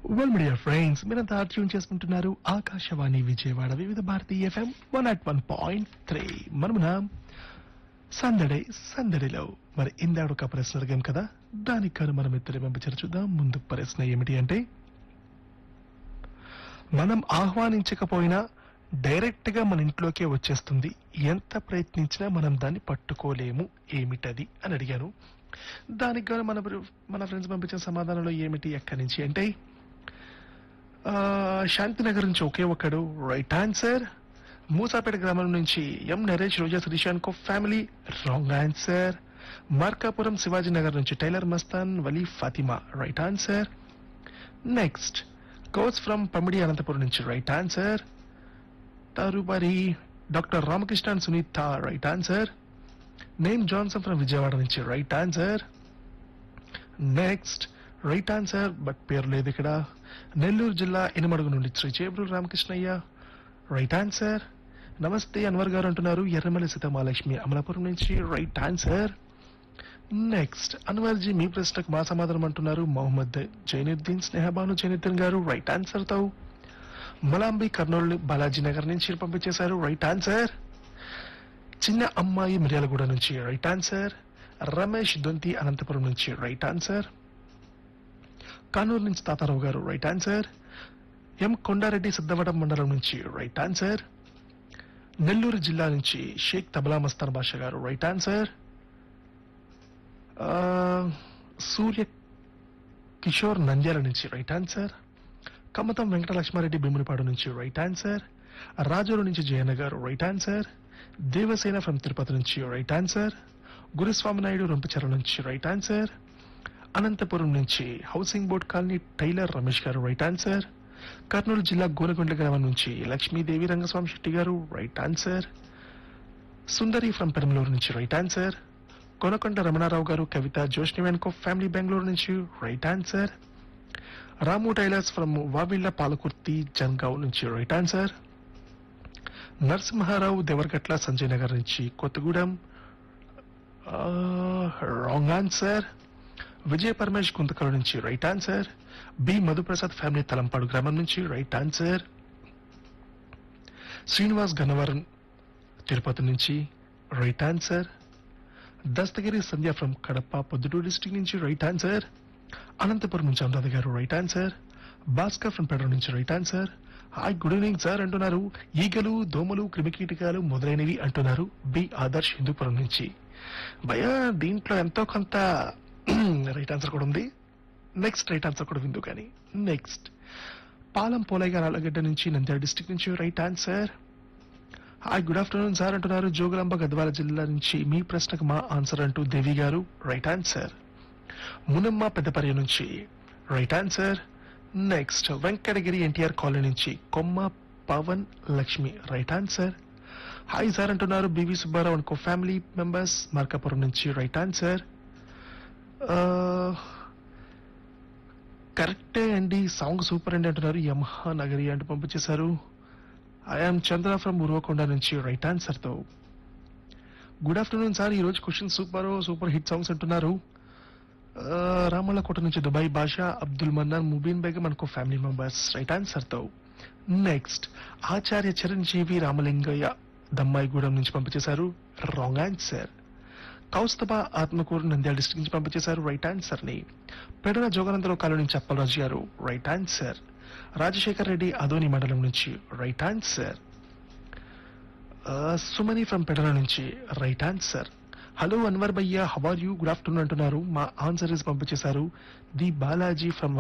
well media friends మీరంతా tune చేసుకుంటున్నారు Akashvani Vijayawada Vividh Bharati FM one at one point three మనమున సందడి సందడిలో మరి ఇందాడు ఒక ప్రశ్న అడిగాం కదా దానికి కాను మనం ఇద్దరు పంపించారు చూద్దాం ముందు ప్రశ్న ఏమిటి అంటే మనం ఆహ్వానించకపోయినా డైరెక్ట్ గా మన ఇంట్లోకే వచ్చేస్తుంది ఎంత ప్రయత్నించినా మనం దాన్ని పట్టుకోలేము ఏమిటది అని అడిగాను దానికి గాను మన మన ఫ్రెండ్స్ పంపించిన సమాధానంలో ఏమిటి ఎక్కడి నుంచి అంటే ఆ, శాంతినగర్ నుంచి ఒకే ఒక్కడు రైట్ ఆన్సర్ మూసాపేట గ్రామం నుంచి ఎం నరేష్ రోజా శ్రీశాన్ కో family wrong answer Markapuram Shivaji Nagar నుంచి tailor Mastan Vali Fatima right answer next coach from Pamidi Anantapur నుంచి రైట్ ఆన్సర్ తరుపరి doctor Ramakrishnan Sunitha right answer name Johnson from Vijayawada నుంచి right answer next right answer but పేరు లేదు ఇక్కడ నెల్లూరు జిల్లా ఇనమడుగు నుండి శ్రీ చేబ్రు రామకృష్ణయ్య రైట్ ఆన్సర్ నమస్తే అన్వర్ గారు అంటున్నారు ఎర్రమల్లి సీతమాలక్ష్మి అమలాపురం నుంచి right answer next Anwar ji మీ ప్రశ్నకు మా సమాధానం అంటున్నారు మొహమ్మద్ జైనుద్దీన్ స్నేహబాను జైనుద్దీన్ గారు రైట్ ఆన్సర్ తో మలాంబి కర్నూలు బాలాజీ నగర్ నుంచి పంపించేశారు రైట్ ఆన్సర్ చిన్న అమ్మాయి మిర్యాలగూడ నుంచి రైట్ ఆన్సర్ రమేష్ దొంతి అనంతపురం నుంచి రైట్ ఆన్సర్ కానూరు నుంచి తాతారావు గారు right answer M Kondareddy Siddhavatam మండలం నుంచి రైట్ ఆన్సర్ నెల్లూరు జిల్లా నుంచి షేక్ తబలా మస్తాన్ బాషా గారు రైట్ ఆన్సర్ ఆ, సూర్య కిషోర్ నంద్యాల నుంచి రైట్ ఆన్సర్ కమతం వెంకట లక్ష్మారెడ్డి భీమునిపాడు నుంచి రైట్ ఆన్సర్ రాజూరు నుంచి జయన్న గారు right answer Devasena from Tirupati నుంచి రైట్ ఆన్సర్ గురుస్వామి నాయుడు రొంపచెర నుంచి రైట్ ఆన్సర్ అనంతపురం నుంచి housing board colony tailor Ramesh గారు రైట్ ఆన్సర్ కర్నూలు జిల్లా గోనకొండ గ్రామం నుంచి లక్ష్మీదేవి రంగస్వామి శెట్టి గారు right answer Sundari from Peramluru నుంచి రైట్ ఆన్సర్ కొనకొండ రమణారావు గారు కవిత జోష్ని వెనుకో ఫ్యామిలీ బెంగళూరు నుంచి right answer Ramu tailors from Vavilla Palakurthi Jangaon నుంచి రైట్ ఆన్సర్ నరసింహారావు దేవరగట్ల సంజయ్ నగర్ నుంచి కొత్తగూడెం రాంగ్ ఆన్సర్ విజయ పరమేష్ గుంతకల నుంచి right answer B Madhuprasad family Talampadu గ్రామం నుంచి రైట్ ఆన్సర్ శ్రీనివాస్ గన్నవరం తిరుపతి నుంచి right answer Dastagiri Sandhya from Kadapa Proddatur district నుంచి రైట్ ఆన్సర్ అనంతపురం నుంచి అనురాధ గారు రైట్ ఆన్సర్ భాస్కర్ ఫ్రమ్ పెడ్రో నుంచి right answer hi good evening sir అంటున్నారు ఈగలు దోమలు క్రిమికీటకాలు మొదలైనవి అంటున్నారు బి ఆదర్శ్ హిందూపురం నుంచి భయ దీంట్లో ఎంతో కొంత రైట్ ఆన్సర్ కూడా ఉంది నెక్స్ట్ రైట్ ఆన్సర్ కూడా విందు కానీ నెక్స్ట్ పాలం పోలయ్య గారు ఆలగడ్డ నుంచి నంద్యాల డిస్టిక్ నుంచి right answer hi good afternoon sir అంటున్నారు జోగులాంబ గద్వాల జిల్లా నుంచి మీ ప్రశ్నకు మా ఆన్సర్ అంటూ దేవి గారు రైట్ ఆన్సర్ మునమ్మ పెద్దపర్య నుంచి right answer next Venkatagiri NTR colony నుంచి Komma Pawan Lakshmi right answer hi sir అంటున్నారు బివి సుబ్బారావు అనుకో ఫ్యామిలీ మెంబర్స్ మార్కాపురం నుంచి రైట్ ఆన్సర్ కరెక్టే అండి సాంగ్ సూపర్ అండి అంటున్నారు యమహా నగరి అంటూ పంపించేశారు ఐఎమ్ చంద్ర ఫ్రమ్ ఉరవకొండ నుంచి రైట్ ఆన్సర్ తో గుడ్ ఆఫ్టర్నూన్ సార్ ఈ రోజు question super super hit songs అంటున్నారు ఆ, రామల్లకోట నుంచి దుబాయ్ బాషా అబ్దుల్ మన్నాన్ ముబీన్ బేగం అనుకో ఫ్యామిలీ మెంబర్స్ రైట్ ఆన్సర్ తో నెక్స్ట్ ఆచార్య చిరంజీవి రామలింగయ్య దమ్మాయిగూడెం నుంచి పంపించేశారు wrong answer Kaustubha Atmakur Nandyal district నుంచి పంపించేశారు రైట్ ఆన్సర్ ని పెడన జోగానందరావు కాలం నుంచి అప్పలరాజు గారు రైట్ ఆన్సర్ రాజశేఖర్ రెడ్డి అదోని మండలం నుంచి right answer Sumani from Pedana నుంచి రైట్ ఆన్సర్ హలో అన్వర్ భయ్య హవర్ యూ గుడ్ ఆఫ్టర్నూన్ అంటున్నారు మా ఆన్సర్ ఇస్ పంపించేశారు ది బాలాజీ ఫ్రమ్